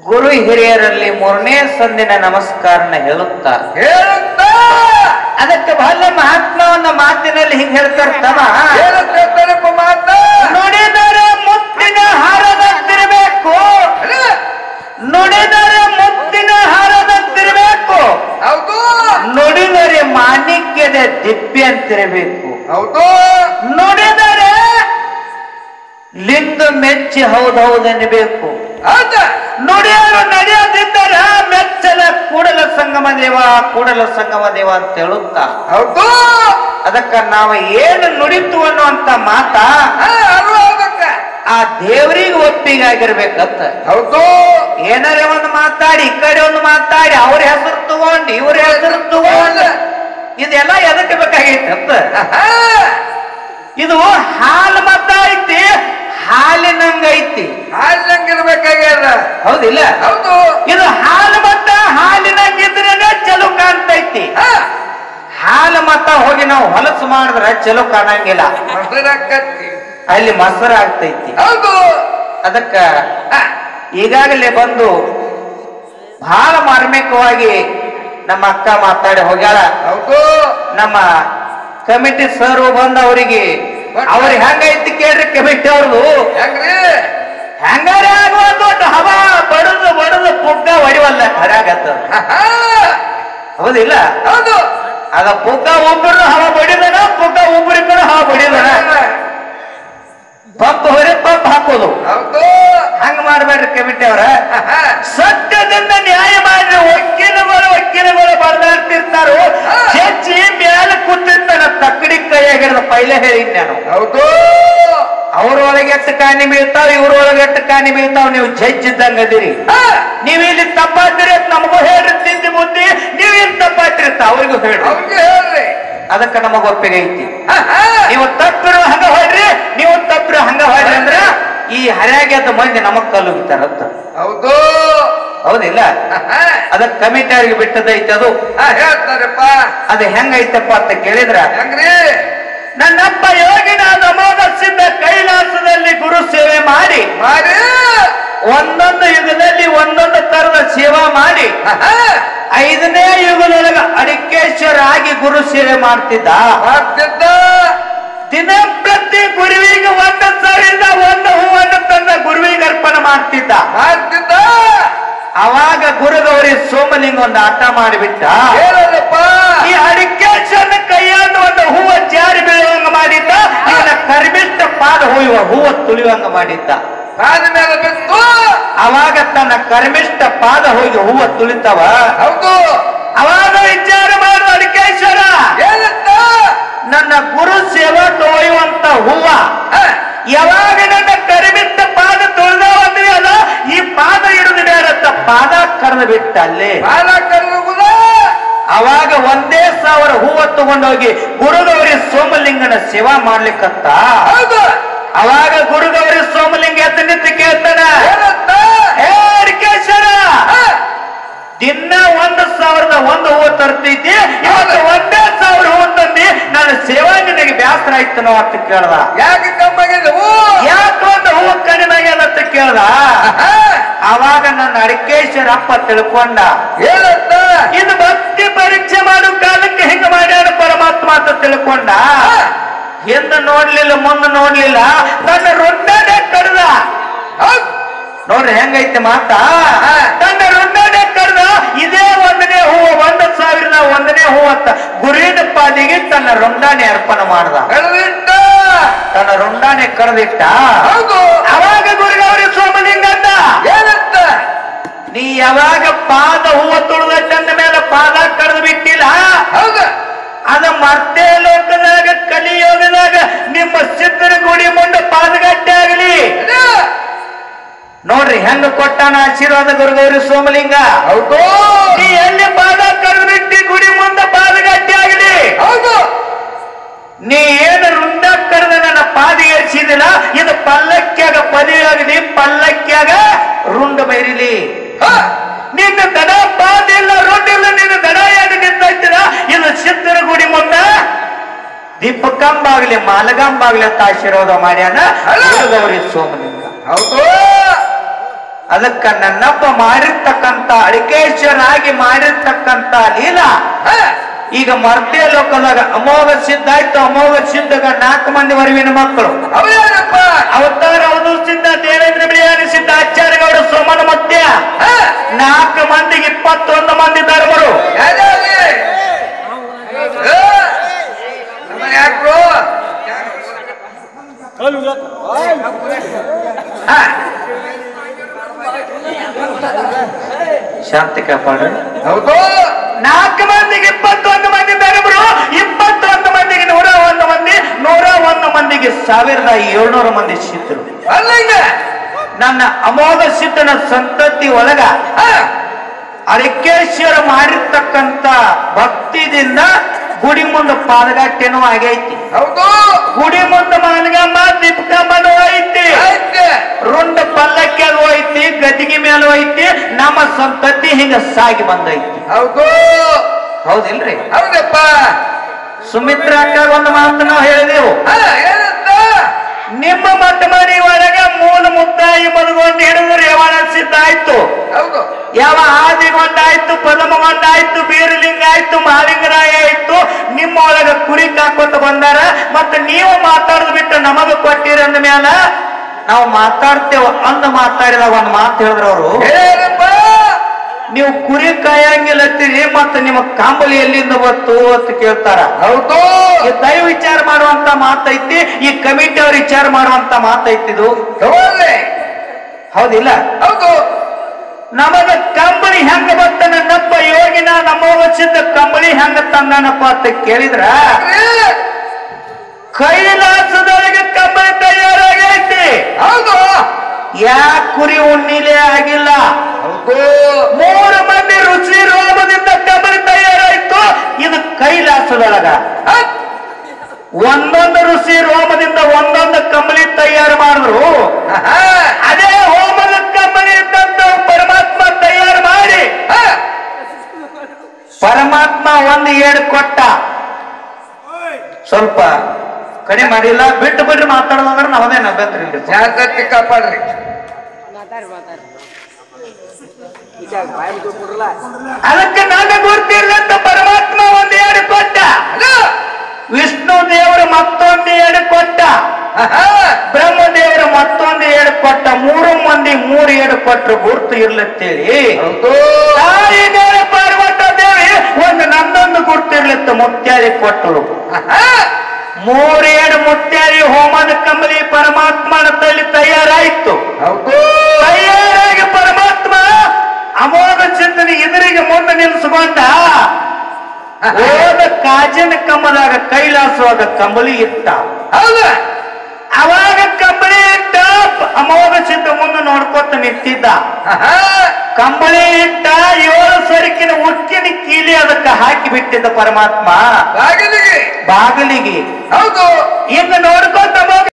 ಗುರು ಹಿರಿಯರಲ್ಲಿ ಮೂರನೇ ಸಂದಿನ ನಮಸ್ಕಾರನ ಹೇಳುತ್ತಾ ಹೇಳುತ್ತಾ ಅದಕ್ಕೆ ಬಹಳ ಮಹಾತ್ಮವನ್ನ ಮಾತಿನಲ್ಲಿ ಹಿಂಗ್ ಹೇಳ್ತಾರೆ ತಮ್ಮ ಹೇಳುತ್ತೇನಪ್ಪ ಮಾತ ನುಡಿದರೆ ಮುತ್ತಿನ ಹಾರದಂತಿರಬೇಕು ನುಡಿದರೆ ಮುತ್ತಿನ ಹಾರದಂತಿರಬೇಕು ಹೌದು ನುಡಿದರೆ ಮಾಣಿಕ್ಯದ ದಿಬ್ಬಿ ಅಂತಿರಬೇಕು ಹೌದು ನುಡಿದರೆ ಲಿಂಗ ಮೆಚ್ಚಿ ಹೌದೌದೆನ್ನಬೇಕು ಹೌದ ನುಡಿಯಲು ನಡೆಯದಿದ್ದರೆ ಮೆಚ್ಚಲ ಕೂಡಲ ಸಂಗಮ ದೇವ ಕೂಡಲ ಸಂಗಮ ದೇವ ಅಂತ ಹೇಳುತ್ತಾ ಹೌದು ಅದಕ್ಕ ನಾವು ಏನು ನುಡಿತು ಅನ್ನುವಂತ ಮಾತ ಹಾ, ಅದು ಹೌದಕ್ಕ ಆ ದೇವರಿಗೆ ಒಪ್ಪಿಗಾಗಿರ್ಬೇಕಂತ ಹೌದು ಏನಾರೇ ಒಂದು ಮಾತಾಡಿ ಈ ಕಡೆ ಒಂದು ಮಾತಾಡಿ ಅವ್ರ ಹೆಸರು ತಗೊಂಡು ಇವ್ರ ಹೆಸರು ತಗೊಂಡು ಇದೆಲ್ಲ ಎದಕ್ಕೆ ಬೇಕಾಗೈತೆ ಅಂತ ಹಾ, ಇದು ಹಾಲು ಮತ ಐತಿ ಹಾಲಿನಂಗ ಐತಿ ಹಾಲಿನಂಗಿರ್ಬೇಕಾಗ್ಯದ ಹೌದಿಲ್ಲ ಹೌದು ಇದು ಹಾಲು ಮತ ಹಾಲಿನಂಗಿದ್ರೇನೆ ಚಲೋ ಕಾಣ್ತೈತಿ ಹಾ, ಹಾಲು ಮತ ಹೋಗಿ ನಾವು ಹೊಲಸು ಮಾಡಿದ್ರೆ ಚಲೋ ಕಾಣಂಗಿಲ್ಲ ಮೊಸರಕ್ಕತ್ತಿ ಅಲ್ಲಿ ಮೊಸರು ಆಗ್ತೈತಿ ಹೌದು ಅದಕ್ಕ ಹಾ, ಈಗಾಗಲೇ ಬಂದು ಬಹಳ ಮಾರ್ಮಿಕವಾಗಿ ನಮ್ಮ ಅಕ್ಕ ಮಾತಾಡಿ ಹೋಗ್ಯಾಳ ಹೌದು ನಮ್ಮ ಕಮಿಟಿ ಸರ್ ಬಂದ ಅವರಿಗೆ ಅವ್ರಿಗೆ ಹೆಂಗೈತಿ ಕೇಳ್ರಿ ಕಮಿಟಿ ಅವ್ರದು ಹೆಂಗ್ರಿ ಹೆಂಗಾರೆ ಆಗುವ ದೊಡ್ಡ ಹವಾ ಬಡದು ಬಡದು ಪುಗ್ಗ ಹೊಡಿವಲ್ಲ ಹರಾಗತ್ತ ಹಾ, ಹಾ, ಹೌದಿಲ್ಲ ಹೌದು ಅದ ಪುಗ್ಗ ಒಬ್ಬರು ಹವಾ ಬಡಿದನ ಪುಗ್ಗ ಒಬ್ಬರಿಗೂ ಹವಾ ಬಡಿದನ ಪಂಪ್ ಹೊರೆ ಪಂಪ್ ಹಾಕೋದು ಹೌದು ಹಂಗ ಮಾಡ್ಬೇಡ್ರಿ ಕಮಿಟಿ ಅವ್ರ ಹಾ, ಹಾ, ಸತ್ಯದಿಂದ ನ್ಯಾಯ ಮಾಡ್ರಿ ವಕೀಲಗಳು ವಕೀಲಗಳು ಬಡದಾಡ್ತಿರ್ತಾರೋ ಹೆಚ್ಚಿ ಮೇಲೆ ಕೂತಿರ್ತಾನ ತಕ್ಕಡಿ ಕೈಯಾಗಿರೋದು ಪೈಲೆ ಹೇಳಿ ನಾನು ಹೌದು ಅವ್ರೊಳಗೆ ಎಷ್ಟು ಕಾಣಿ ಬೀಳ್ತಾವ ಇವ್ರೊಳಗೆ ಎಷ್ಟು ಕಾಣಿ ಬೀಳ್ತಾವ ನೀವು ಜಡ್ಜ್ ಇದ್ದಂಗ ಅದೀರಿ ಹಾ, ನೀವು ಇಲ್ಲಿ ತಪ್ಪಾತಿರಿ ಅಂತ ನಮಗೂ ಹೇಳ್ರಿ ತಿದ್ದಿ ಬುದ್ಧಿ ನೀವು ಇಲ್ಲಿ ತಪ್ಪಾತಿರಿ ಅಂತ ಅವ್ರಿಗೂ ಹೇಳ್ರಿ ಅವ್ರಿಗೆ ಹೇಳ್ರಿ ಅದಕ್ಕೆ ನಮಗ ಒಪ್ಪಿಗೆ ಐತಿ ಹಾ, ಹಾ, ನೀವು ತಪ್ಪಿರೋ ಹಂಗ ಹೊಡ್ರಿ ನೀವು ತಪ್ಪಿರೋ ಹಂಗ ಹೊಡ್ರಿ ಅಂದ್ರ ಈ ಹರ್ಯಾಗೆದ್ದ ಮಂದಿ ನಮಗ್ ಕಲ್ಲುಗಿತಾರಂತ ಹೌದು ಹೌದಿಲ್ಲ ಹಾ, ಹಾ, ಅದಕ್ಕೆ ಕಮಿಟಿ ಅವ್ರಿಗೆ ಬಿಟ್ಟದೈತೆ ಅದು ಹಾ, ಹೇಳ್ತಾರಪ್ಪ ಅದು ಹೆಂಗೈತಪ್ಪ ಅಂತ ಕೇಳಿದ್ರ ಹೆಂಗ್ರಿ ನನ್ನಪ್ಪ ಯೋಗಿನಾದ ಸಿದ್ಧ ಕೈಲಾಸದಲ್ಲಿ ಗುರು ಸೇವೆ ಮಾಡಿ ಮಾಡಿ ಒಂದೊಂದು ಯುಗದಲ್ಲಿ ಒಂದೊಂದು ತರದ ಸೇವಾ ಮಾಡಿ ಹಾ, ಹಾ, ಐದನೇ ಯುಗದೊಳಗ ಅಡಿಕೇಶ್ವರ ಆಗಿ ಗುರು ಸೇವೆ ಮಾಡ್ತಿದ್ದ ಮಾಡ್ತಿದ್ದ ದಿನಂಪ್ರತಿ ಗುರುವಿಗೆ ಒಂದು ಸಾವಿರದ ಒಂದು ಹೂವನ್ನು ತಂದ ಗುರುವಿಗೆ ಅರ್ಪಣೆ ಮಾಡ್ತಿದ್ದ ಮಾಡ್ತಿದ್ದ ಅವಾಗ ಗುರುಗೌರಿ ಸೋಮಲಿಂಗ ಒಂದು ಆಟ ಮಾಡಿಬಿಟ್ಟ ಹೇಳಲ್ಲಪ್ಪ ಈ ಅಡಿಕೇಶ್ವರನ ಕೈಯನ್ನು ಒಂದು ಹೂವ ಜಾರಿ ಬೀಳುವಂಗ ಮಾಡಿದ್ದ ಇವನ ಕರ್ಮಿಷ್ಟ ಪಾದ ಹೂಯುವ ಹೂವ ತುಳಿಯುವಂಗ ಮಾಡಿದ್ದ ಕಾದ ಮೇಲೆ ಬಿತ್ತು ಅವಾಗ ತನ್ನ ಕರ್ಮಿಷ್ಟ ಪಾದ ಹೋಗಿ ಹೂವ ತುಳಿತವ ಹೌದು ಅವಾಗ ವಿಚಾರ ಮಾಡುವ ಅಡಿಕೇಶ್ವರ ಹೇಳುತ್ತ ನನ್ನ ಗುರು ಸೇವಕ ಒಯ್ಯುವಂತ ಹೂವ ಹಾ, ಯಾವಾಗ ನನ್ನ ಕರಿಬಿಟ್ಟ ಪಾದ ತುಳಿದವ ಅಂದ್ರೆ ಅಲ್ಲ ಈ ಪಾದ ಹಿಡಿದು ಬೇಡತ್ತ ಪಾದ ಕರೆದು ಬಿಟ್ಟ ಅಲ್ಲಿ ಬಾಲ ಕರುಗುದ ಅವಾಗ ಒಂದೇ ಸಾವಿರ ಹೂವ ತಗೊಂಡೋಗಿ ಗುರುಗೌರಿ ಸೋಮಲಿಂಗನ ಸೇವಾ ಮಾಡ್ಲಿಕ್ಕಂತ ಹೌದು ಅವಾಗ ಗುರುಗೌರಿ ಸೋಮಲಿಂಗ ಎತ್ತ ನಿಂತು ಕೇಳ್ತಾನ ಹೇಳುತ್ತ ಏ ಅಡಿಕೇಶ್ವರ ಹಾ, ದಿನ ಒಂದು ಸಾವಿರದ ಒಂದು ಹೂವು ತರ್ತೈತಿ ಇವತ್ತು ಒಂದೇ ಸಾವಿರ ಹೂವು ತಂದಿ ನನ್ನ ಸೇವಾ ನಿನಗೆ ಬ್ಯಾಸರ ಆಯ್ತನೋ ಅಂತ ಕೇಳ್ದ ಯಾಕೆ ಕಮ್ಮಾಗಿದೆ ಹೂ ಯಾಕೆ ಒಂದು ಹೂವು ಕಡಿಮೆ ಆಗ್ಯದ ಅಂತ ಕೇಳ್ದ ಹಾ, ಅವಾಗ ನನ್ನ ಅಡಿಕೇಶ್ವರ ಅಪ್ಪ ತಿಳ್ಕೊಂಡ ಹೇಳುತ್ತ ಇದು ಭಕ್ತಿ ಪರೀಕ್ಷೆ ಮಾಡೋ ಕಾಲಕ್ಕೆ ಹಿಂಗ ಮಾಡ್ಯಾನ ಪರಮಾತ್ಮ ಅಂತ ತಿಳ್ಕೊಂಡ ಹಿಂದ ನೋಡ್ಲಿಲ್ಲ ಮುಂದೆ ನೋಡ್ಲಿಲ್ಲ ತನ್ನ ರೊಡ್ಡನೆ ಕಡ್ದ ಹೌದು ನೋಡ್ರಿ ಹೆಂಗೈತೆ ಮಾತಾ ಹಾ. ತನ್ನ ರೊಡ್ಡನೆ ಕಡ್ದ ಇದೇ ಒಂದನೇ ಹೂವು ಒಂದು ಸಾವಿರದ ಒಂದನೇ ಹೂವು ಅಂತ ಗುರುವಿನ ಪಾದಿಗೆ ತನ್ನ ರೊಂಡಾನೆ ಅರ್ಪಣೆ ಮಾಡ್ದ ಕಳೆದಿಟ್ಟ ತನ್ನ ರೊಂಡಾನೆ ಕರೆದಿಟ್ಟ ಹೌದು ಅವಾಗ ಗುರುಗೌರಿ ಸೋಮಲಿಂಗಣ್ಣ ಹೇಳುತ್ತ ನೀ ಯಾವಾಗ ಪಾದ ಹೂವ ತುಳಿದ ಚಂದ ಮೇಲೆ ಪಾದ ಕಡ್ದು ಬಿಟ್ಟಿಲ್ಲ ಹೌದು ಅದ ಮರ್ತೆ ಲೋಕದಾಗ ಕಲಿಯೋಗದಾಗ ನಿಮ್ಮ ಸಿದ್ಧರ ಗುಡಿ ಮುಂದೆ ಪಾದಗಟ್ಟೆ ಆಗಲಿ ಇದು. ನೋಡ್ರಿ ಹೆಂಗ ಕೊಟ್ಟಾನ ಆಶೀರ್ವಾದ ಗುರುಗೌರಿ ಸೋಮಲಿಂಗ ಹೌದು ನೀ ಎಲ್ಲಿ ಪಾದ ಕಡ್ದು ಬಿಟ್ಟಿ ಗುಡಿ ಮುಂದೆ ಪಾದಗಟ್ಟೆ ಆಗಲಿ ಹೌದು ನೀ ಏನು ರುಂಡ ಕರೆದ ನನ್ನ ಪಾದ ಏರಿಸಿದಿಲ್ಲ ಇದು ಪಲ್ಲಕ್ಕಿಯಾಗ ಪದವಿ ಆಗಲಿ ಪಲ್ಲಕ್ಕಿಯಾಗ ರುಂಡ ಬೈರಿಲಿ ಹಾ, ನಿನ್ನ ದಡ ಪಾದಿಲ್ಲ ರುಂಡಿಲ್ಲ ನಿನ್ನ ದಡ ಏನು ನಿಂತೈತಿರ ಇದು ಸಿದ್ಧರ ಗುಡಿ ಮುಂದ ದೀಪಕ್ಕಂಬಾಗ್ಲಿ ಮಾಲಗಂಬಾಗ್ಲಿ ಅಂತ ಆಶೀರ್ವಾದ ಮಾಡ್ಯಾನ ಅಲ್ಲ. ಗುರುಗೌರಿ ಸೋಮಲಿಂಗ ಹೌದು ಅದಕ್ಕ ನನ್ನಪ್ಪ ಮಾಡಿರ್ತಕ್ಕಂತ ಅಡಿಕೇಶ್ವರಾಗಿ ಮಾಡಿರ್ತಕ್ಕಂತ ಲೀಲಾ ಹಾ ಈಗ ಮರ್ತೆ ಲೋಕದಾಗ ಅಮೋಘ ಸಿದ್ಧ ಆಯ್ತು ಅಮೋಘ ಸಿದ್ಧಗ ನಾಲ್ಕು ಮಂದಿ ವರವಿನ ಮಕ್ಕಳು ಅವ್ಯಾರಪ್ಪ ಅವತಾರ ಅವಧು ಸಿದ್ಧ ದೇವೇಂದ್ರ ಬಿಳಿಯಾನಿ ಸಿದ್ಧ ಆಚಾರ್ಯಗೌಡ ಸೋಮನ ಮಧ್ಯ ಹಾ ನಾಲ್ಕು ಮಂದಿಗೆ ಇಪ್ಪತ್ತೊಂದು ಮಂದಿ ಧರ್ಮರು ಯಾವ್ದಾಗ್ಲಿ ನಮ್ಮನೆ ಯಾಕ್ರು ಹಾ. ಶಾಂತಿ ಕಾಪಾಡ್ರಿ ಹೌದು ನಾಲ್ಕು ಮಂದಿಗೆ ಇಪ್ಪತ್ತೊಂದು ಮಂದಿ ಧರ್ಮರು ಇಪ್ಪತ್ತೊಂದು ಮಂದಿಗೆ ನೂರ ಒಂದು ಮಂದಿ ನೂರ ಒಂದು ಮಂದಿಗೆ ಸಾವಿರದ ಏಳ್ನೂರು ಮಂದಿ ಸಿದ್ಧರು ಅಲ್ಲ ಹಿಂಗ ನನ್ನ ಅಮೋಘ ಸಿದ್ಧನ ಸಂತತಿ ಒಳಗ ಹಾ ಅರಿಕೇಶ್ವರ ಮಾಡಿರ್ತಕ್ಕಂತ ಭಕ್ತಿದಿಂದ ಗುಡಿ ಮುಂದೆ ಪಾದಗಟ್ಟೆನೂ ಆಗೈತಿ ಹೌದು ಗುಡಿ ಮುಂದೆ ಮಾನಗಮ್ಮ ದೀಪಕಮ್ಮನೂ ಐತಿ ಆಯ್ತು ರುಂಡ ಪಲ್ಲಕ್ಕಿ ಅದು ಐತಿ ಗದಿಗೆ ಮೇಲೂ ಐತಿ ನಮ್ಮ ಸಂತತಿ ಹಿಂಗ ಸಾಗಿ ಬಂದೈತಿ ಹೌದು ಹೌದಿಲ್ರಿ ಹೌದಪ್ಪ ಸುಮಿತ್ರ ಅಕ್ಕ ಒಂದು ಮಾತು ನಾವು ಹೇಳಿದೆವು ಹಾ ಏನಂತ ನಿಮ್ಮ ಮಠ ಮನೆ ಒಳಗ ಮೂಲ ಮುತ್ತಾಯಿ ಮಲಗೊಂಡು ಹಿಡಿದು ರೇವಣ ಸಿದ್ಧ ಆಯ್ತು ಹೌದು ಯಾವ ಆದಿಗೊಂಡಾಯ್ತು ಪದಮಗೊಂಡಾಯ್ತು ಬೀರಲಿಂಗ ಆಯ್ತು ಮಹಾಲಿಂಗರಾಯ ಆಯ್ತು ನಿಮ್ಮ ಒಳಗ ಕುರಿ ಕಾಕೋತ ಬಂದಾರ ಮತ್ತೆ ನೀವು ಮಾತಾಡದ್ ಬಿಟ್ಟು ನಮಗ ಕೊಟ್ಟಿರಿ ಅಂದ ಮ್ಯಾಲ ನಾವು ಮಾತಾಡ್ತೇವ ಅಂದ ಮಾತಾಡಿದಾಗ ಒಂದು ಮಾತು ಹೇಳಿದ್ರ ಅವರು ಏನಪ್ಪ ನೀವು ಕುರಿ ಕಾಯಂಗಿಲ್ಲತ್ತೀರಿ ಮತ್ತೆ ನಿಮ್ಮ ಕಾಂಬಲಿ ಎಲ್ಲಿಂದ ಬತ್ತು ಅಂತ ಕೇಳ್ತಾರ ಹೌದು ಈ ದಯ ವಿಚಾರ ಮಾಡುವಂತ ಮಾತೈತಿ ಈ ಕಮಿಟಿ ಅವ್ರ ವಿಚಾರ ಮಾಡುವಂತ ಮಾತೈತಿ ಇದು ತಗೊಳ್ಳಿ ಹೌದಿಲ್ಲ ಹೌದು ನಮಗ ಕಂಬಳಿ ಹೆಂಗ ಬತ್ತ ನನ್ನಪ್ಪ ಯೋಗಿನ ನಮ್ಮ ವಚಿದ್ದ ಕಂಬಳಿ ಹೆಂಗ ತಂದನಪ್ಪ ಅಂತ ಕೇಳಿದ್ರ ಏ, ಕೈಲಾಸದೊಳಗೆ ಕಂಬಳಿ ತಯಾರಾಗೈತಿ ಹೌದು ಯಾ ಕುರಿ ಉಣ್ಣಿಲೆ ಆಗಿಲ್ಲ ಹೌದು ಮೂರು ಮಂದಿ ರುಚಿ ರೋಗದಿಂದ ಕಂಬಳಿ ತಯಾರಾಯ್ತು ಇದು ಕೈಲಾಸದೊಳಗ ಹತ್, ಒಂದೊಂದು ಋಷಿ ರೋಮದಿಂದ ಒಂದೊಂದು ಕಂಬಳಿ ತಯಾರು ಮಾಡಿದ್ರು ಆಹಾ, ಅದೇ ಹೋಮದ ಕಂಬಳಿ ಇದ್ದಂತ ಪರಮಾತ್ಮ ತಯಾರು ಮಾಡಿ ಹಾ, ಪರಮಾತ್ಮ ಒಂದು ಏಡು ಕೊಟ್ಟ ಸ್ವಲ್ಪ ಕಡಿಮೆ ಮಾಡಿಲ್ಲ ಬಿಟ್ಟು ಬಿಡ್ರಿ ಮಾತಾಡೋದಂದ್ರೆ ನಾವೇನು ಅಭ್ಯಂತರ ಇಲ್ಲ ಜಾಗೃತಿ ಕಾಪಾಡ್ರಿ ಅದಕ್ಕೆ ನನಗೆ ಗುರ್ತಿರ್ಲಂತ ಪರಮಾತ್ಮ ಒಂದು ಏಡು ಕೊಟ್ಟ ಅದು, ವಿಷ್ಣು ದೇವರು ಮತ್ತೊಂದು ಏಡು ಕೊಟ್ಟ ಆಹಾ, ಬ್ರಹ್ಮದೇವರು ಮತ್ತೊಂದು ಏಡು ಕೊಟ್ಟ ಮೂರು ಮಂದಿ ಮೂರು ಏಡು ಕೊಟ್ಟರು ಗುರ್ತು ಇರ್ಲತ್ತೇಳಿ ಹೌದು ತಾಯಿ ದೇವ ಪಾರ್ವತ ದೇವಿ ಒಂದು ನನ್ನೊಂದು ಗುರ್ತಿರ್ಲಿತ್ತ ಮುತ್ಯಾರಿ ಕೊಟ್ಟರು ಆಹಾ, ಮೂರೇಡು ಮುತ್ಯಾರಿ ಹೋಮದ ಕಂಬಳಿ ಪರಮಾತ್ಮನ ತಲೆ ತಯಾರಾಯ್ತು ಹೌದು ತಯಾರಾಗಿ ಪರಮಾತ್ಮ ಅಮೋಘ ಚಿಂತನೆ ಎದುರಿಗೆ ಮುಂದೆ ನಿಲ್ಲಿಸಿಕೊಂಡ ಹೋದ ಕಾಜಿನ ಕಂಬದಾಗ ಕೈಲಾಸವಾಗ ಕಂಬಳಿ ಇಟ್ಟ ಹೌದು ಅವಾಗ ಕಂಬಳಿ ಇಟ್ಟ ಅಮೋಘ ಸಿದ್ಧ ಮುಂದೆ ನೋಡ್ಕೊತ ನಿಂತಿದ್ದ ಆಹಾ, ಕಂಬಳಿ ಇಟ್ಟ ಏಳು ಸರಿಕಿನ ಉಕ್ಕಿನ ಕೀಲಿ ಅದಕ್ಕೆ ಹಾಕಿ ಬಿಟ್ಟಿದ್ದ ಪರಮಾತ್ಮ ಬಾಗಿಲಿಗೆ ಬಾಗಿಲಿಗೆ ಹೌದು ಇನ್ನು ನೋಡ್ಕೊತ ಅಮೋಘ